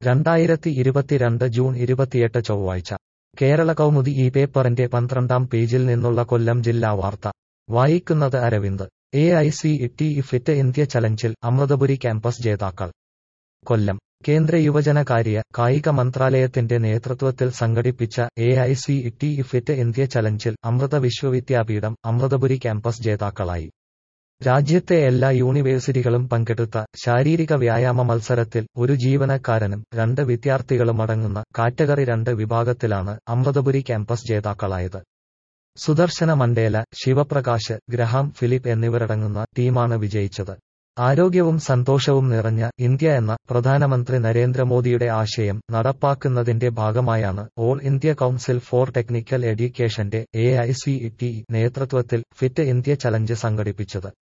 രണ്ടായിരത്തി ഇരുപത്തിരണ്ട് ജൂൺ ഇരുപത്തിയെട്ട് ചൊവ്വാഴ്ച കേരള കൗമുദി ഈ പേപ്പറിന്റെ പന്ത്രണ്ടാം പേജിൽ നിന്നുള്ള കൊല്ലം ജില്ലാ വാർത്ത വായിക്കുന്നത് Aravind A I C T fit India ചലഞ്ചിൽ അമൃതപുരി ക്യാമ്പസ് ജേതാക്കൾ കൊല്ലം കേന്ദ്ര യുവജനകാര്യ കായിക മന്ത്രാലയത്തിന്റെ നേതൃത്വത്തിൽ സംഘടിപ്പിച്ച A I C T fit India ചലഞ്ചിൽ അമൃത വിശ്വവിദ്യാപീഠം അമൃതപുരി ക്യാമ്പസ് ജേതാക്കളായി രാജ്യത്തെ എല്ലാ യൂണിവേഴ്സിറ്റികളും പങ്കെടുത്ത ശാരീരിക വ്യായാമ മത്സരത്തിൽ ഒരു ജീവനക്കാരനും രണ്ട് വിദ്യാർത്ഥികളും അടങ്ങുന്ന കാറ്റഗറി രണ്ട് വിഭാഗത്തിലാണ് അമൃതപുരി ക്യാമ്പസ് ജേതാക്കളായത് Sudarshana Mandela Sivaprakash Graham Philip എന്നിവരടങ്ങുന്ന ടീമാണ് വിജയിച്ചത് ആരോഗ്യവും സന്തോഷവും നിറഞ്ഞ ഇന്ത്യ എന്ന പ്രധാനമന്ത്രി നരേന്ദ്രമോദിയുടെ ആശയം നടപ്പാക്കുന്നതിന്റെ ഭാഗമായാണ് all India council for technical എഡ്യൂക്കേഷന്റെ എ ഐ സി ടി നേതൃത്വത്തിൽ ഫിറ്റ് ഇന്ത്യ ചലഞ്ച് സംഘടിപ്പിച്ചത്